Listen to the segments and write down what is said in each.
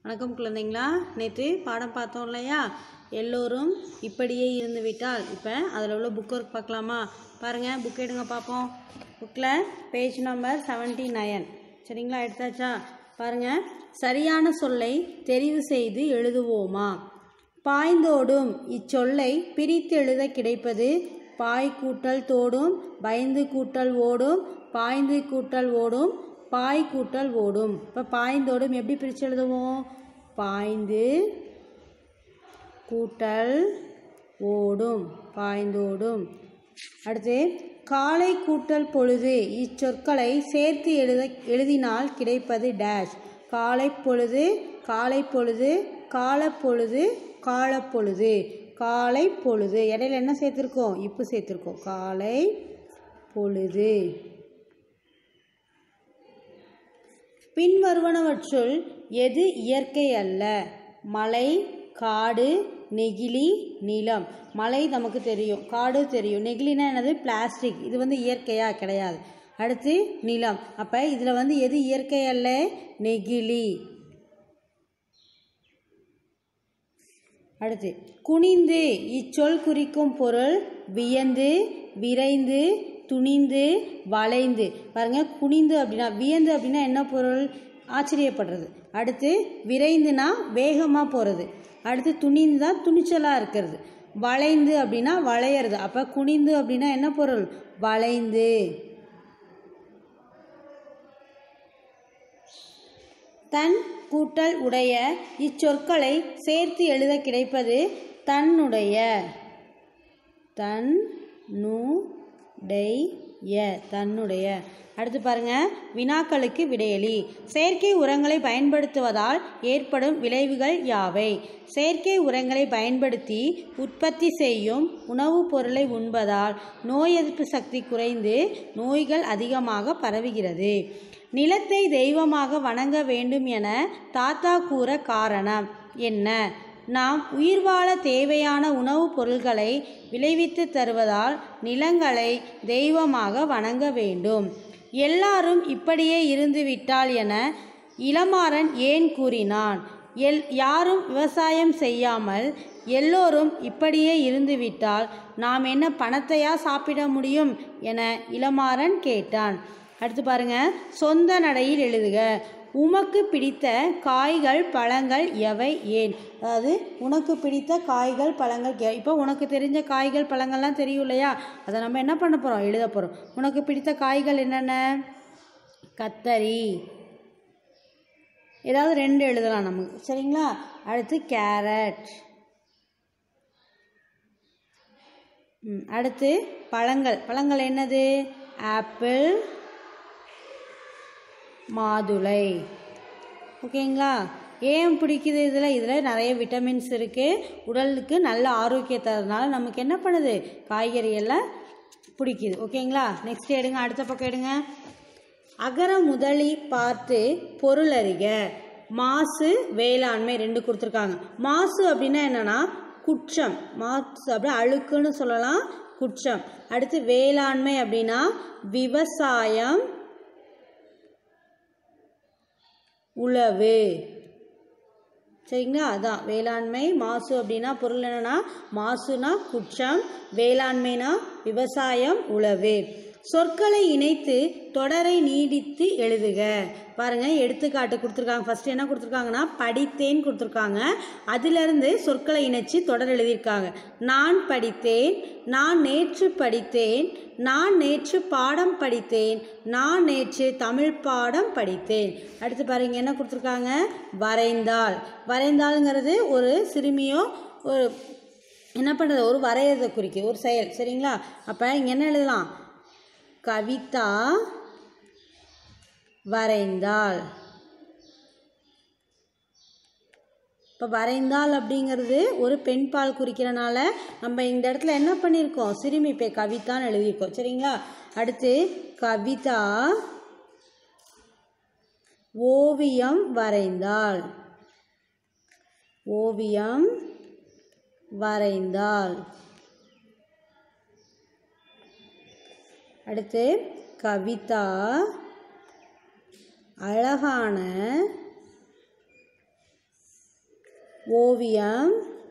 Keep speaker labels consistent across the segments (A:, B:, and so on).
A: வணக்கம் குழந்தைங்களா நேற்று பாடம் பார்த்தோம் இல்லையா எல்லோரும் இப்படியே இருந்து விட்டால் இப்போ அதில் உள்ள புக் ஒர்க் பார்க்கலாமா பாருங்கள் புக் எடுங்க பார்ப்போம் புக்கில் பேஜ் நம்பர் செவன்ட்டி நயன் சரிங்களா எடுத்தாச்சா பாருங்கள் சரியான சொல்லை தெரிவு செய்து எழுதுவோமா பாய்ந்தோடும் இச்சொல்லை பிரித்து எழுத கிடைப்பது பாய் கூட்டல் தோடும் பயந்து கூட்டல் ஓடும் பாய்ந்து கூட்டல் ஓடும் பாய் கூட்டல் ஓடும் இப்போ பாய்ந்தோடும் எப்படி பிரித்து எழுதுவோம் பாய்ந்து கூட்டல் ஓடும் பாய்ந்தோடும் அடுத்து காலை கூட்டல் பொழுது இச்சொற்களை சேர்த்து எழுத எழுதினால் கிடைப்பது டேஷ் காலை பொழுது காலை பொழுது காலப்பொழுது காலப்பொழுது காலை பொழுது இடையில என்ன சேர்த்துருக்கோம் இப்போ சேர்த்துருக்கோம் காலை பொழுது பின்வருவனவற்றுள் எது இயற்கை அல்ல மலை காடு நெகிழி நிலம் மலை நமக்கு தெரியும் காடு தெரியும் நெகிழினா என்னது பிளாஸ்டிக் இது வந்து இயற்கையா கிடையாது அடுத்து நிலம் அப்போ இதில் வந்து எது இயற்கை அல்ல நெகிழி அடுத்து குனிந்து இச்சொல் குறிக்கும் பொருள் வியந்து விரைந்து துணிந்து வளைந்து பாருங்க குனிந்து அப்படின்னா வியந்து அப்படின்னா என்ன பொருள் ஆச்சரியப்படுறது அடுத்து விரைந்துனா வேகமாக போகிறது அடுத்து துணிந்து தான் துணிச்சலாக இருக்கிறது வளைந்து அப்படின்னா வளையிறது அப்போ குனிந்து அப்படின்னா என்ன பொருள் வளைந்து தன் கூட்டல் உடைய இச்சொற்களை சேர்த்து எழுத கிடைப்பது தன்னுடைய தன் நு டைய தன்னுடைய அடுத்து பாருங்க வினாக்களுக்கு விடையளி செயற்கை உரங்களை பயன்படுத்துவதால் ஏற்படும் விளைவுகள் யாவை செயற்கை உரங்களை பயன்படுத்தி உற்பத்தி செய்யும் உணவுப் பொருளை உண்பதால் நோய் எதிர்ப்பு சக்தி குறைந்து நோய்கள் அதிகமாக பரவுகிறது நிலத்தை தெய்வமாக வணங்க வேண்டும் என தாத்தா கூற காரணம் என்ன நாம் உயிர் வாழ தேவையான உணவுப் பொருள்களை விளைவித்து தருவதால் நிலங்களை தெய்வமாக வணங்க வேண்டும் எல்லாரும் இப்படியே இருந்துவிட்டால் என இளமாறன் ஏன் கூறினான் எல் யாரும் விவசாயம் செய்யாமல் எல்லோரும் இப்படியே இருந்துவிட்டால் நாம் என்ன பணத்தையா சாப்பிட முடியும் என இளமாறன் கேட்டான் அடுத்து பாருங்க சொந்த நடையில் எழுதுக உமக்கு பிடித்த காய்கள் பழங்கள் எவை ஏன் அதாவது உனக்கு பிடித்த காய்கள் பழங்கள் இப்போ உனக்கு தெரிஞ்ச காய்கள் பழங்கள்லாம் தெரியும் இல்லையா அதை நம்ம என்ன பண்ண போகிறோம் எழுத போகிறோம் உனக்கு பிடித்த காய்கள் என்னென்ன கத்தரி ஏதாவது ரெண்டு எழுதலாம் நமக்கு சரிங்களா அடுத்து கேரட் அடுத்து பழங்கள் பழங்கள் என்னது ஆப்பிள் மாதுளை ஓகேங்களா ஏன் பிடிக்குது இதில் இதில் நிறைய விட்டமின்ஸ் இருக்குது உடலுக்கு நல்ல ஆரோக்கியத்தரதுனால நமக்கு என்ன பண்ணுது காய்கறி எல்லாம் பிடிக்குது ஓகேங்களா நெக்ஸ்ட் எடுங்க அடுத்த பக்கம் எடுங்க அகர முதலி பார்த்து பொருள் அறிக மாசு வேளாண்மை ரெண்டு கொடுத்துருக்காங்க மாசு அப்படின்னா என்னன்னா குற்றம் மாசு அப்படி அழுக்குன்னு சொல்லலாம் குற்றம் அடுத்து வேளாண்மை அப்படின்னா விவசாயம் உழவு சரிங்களா அதான் வேளாண்மை மாசு அப்படின்னா பொருள் என்னன்னா மாசுனா குற்றம் வேளாண்மைனா விவசாயம் உழவு சொற்களை இணைத்து தொடரை நீடித்து எழுதுக பாருங்க எடுத்துக்காட்டு கொடுத்துருக்காங்க ஃபர்ஸ்ட் என்ன கொடுத்துருக்காங்கன்னா படித்தேன் கொடுத்துருக்காங்க அதிலிருந்து சொற்களை இணைச்சு தொடர் எழுதியிருக்காங்க நான் படித்தேன் நான் நேற்று படித்தேன் நான் நேற்று பாடம் படித்தேன் நான் நேற்று தமிழ் பாடம் படித்தேன் அடுத்து பாருங்க என்ன கொடுத்துருக்காங்க வரைந்தால் வரைந்தாளுங்கிறது ஒரு சிறுமியோ ஒரு என்ன பண்ணுறது ஒரு வரையறதை குறிக்குது ஒரு செயல் சரிங்களா அப்போ இங்கே என்ன எழுதலாம் கவிதா வரைந்தாள் இப்போ வரைந்தாள் அப்படிங்கிறது ஒரு பெண் பால் குறிக்கிறனால நம்ம இந்த இடத்துல என்ன பண்ணியிருக்கோம் சிறுமி பே கவிதான்னு எழுதியிருக்கோம் சரிங்களா அடுத்து கவிதா ஓவியம் வரைந்தாள் ஓவியம் வரைந்தாள் அடுத்து கவிதா அழகான ஓவியம்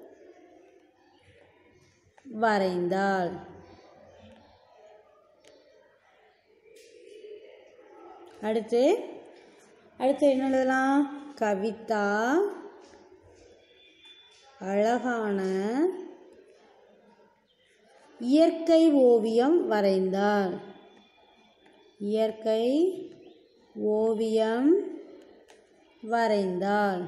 A: வரைந்தாள் அடுத்து அடுத்து என்ன எழுதலாம் கவிதா அழகான இயற்கை ஓவியம் வரைந்தாள் இயற்கை ஓவியம் வரைந்தாள்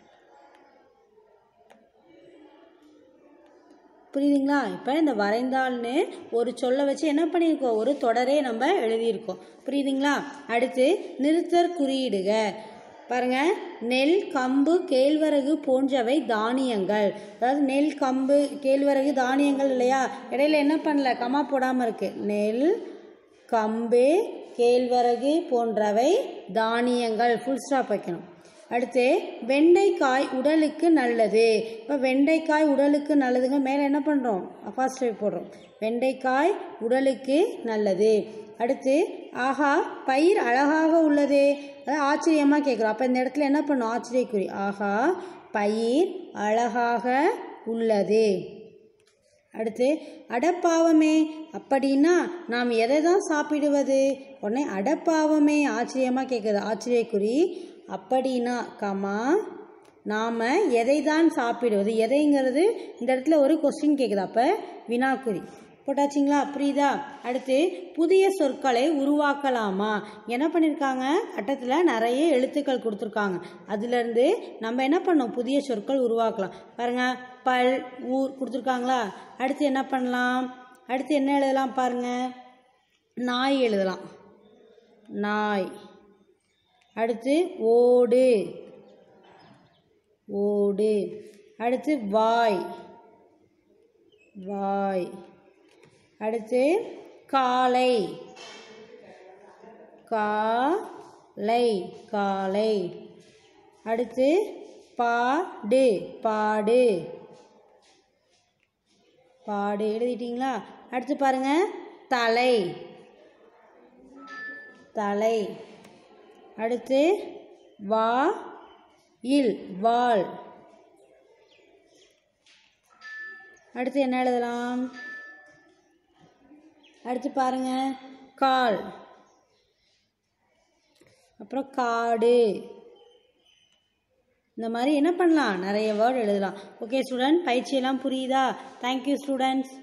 A: புரியுதுங்களா இப்போ இந்த வரைந்தாள்னு ஒரு சொல்லை வச்சு என்ன பண்ணியிருக்கோம் ஒரு தொடரே நம்ம எழுதியிருக்கோம் புரியுதுங்களா அடுத்து நிறுத்தற் குறியீடுக பாருங்க நெல் கம்பு கேழ்வரகு போன்றவை தானியங்கள் அதாவது நெல் கம்பு கேழ்வரகு தானியங்கள் இல்லையா இடையில என்ன பண்ணல கமா போடாமல் இருக்கு நெல் கம்பு கேழ்வரகு போன்றவை தானியங்கள் ஃபுல் ஸ்டாப் வைக்கணும் அடுத்து வெண்டைக்காய் உடலுக்கு நல்லது இப்போ வெண்டைக்காய் உடலுக்கு நல்லதுங்க மேலே என்ன பண்ணுறோம் அப்பாஸ்ட்ரை போடுறோம் வெண்டைக்காய் உடலுக்கு நல்லது அடுத்து ஆஹா பயிர் அழகாக உள்ளதே அதாவது ஆச்சரியமாக கேட்குறோம் அப்போ இந்த இடத்துல என்ன பண்ணும் ஆச்சரியக்குறி ஆஹா பயிர் அழகாக உள்ளது அடுத்து அடப்பாவமே அப்படின்னா நாம் எதை தான் சாப்பிடுவது உடனே அடப்பாவமே ஆச்சரியமாக கேட்குது ஆச்சரியக்குறி அப்படின்னா கமா நாம் எதை தான் சாப்பிடுவது எதைங்கிறது இந்த இடத்துல ஒரு கொஸ்டின் கேட்குது அப்போ வினாக்குறி போட்டாச்சுங்களா புரியுதா அடுத்து புதிய சொற்களை உருவாக்கலாமா என்ன பண்ணியிருக்காங்க கட்டத்தில் நிறைய எழுத்துக்கள் கொடுத்துருக்காங்க அதுலேருந்து நம்ம என்ன பண்ணோம் புதிய சொற்கள் உருவாக்கலாம் பாருங்க பல் ஊர் கொடுத்துருக்காங்களா அடுத்து என்ன பண்ணலாம் அடுத்து என்ன எழுதலாம் பாருங்க நாய் எழுதலாம் நாய் அடுத்து ஓடு ஓடு அடுத்து வாய் வாய் அடுத்து காலை காலை காலை அடுத்து பாடு பாடு பாடு எழுதிட்டீங்களா அடுத்து பாருங்க தலை தலை அடுத்து வா இல் வால் அடுத்து என்ன எழுதலாம் அடுத்து பாருங்க கால் அப்புறம் காடு இந்த மாதிரி என்ன பண்ணலாம் நிறைய வேர்டு எழுதலாம் ஓகே ஸ்டூடெண்ட் பயிற்சியெல்லாம் புரியுதா தேங்க்யூ ஸ்டூடெண்ட்ஸ்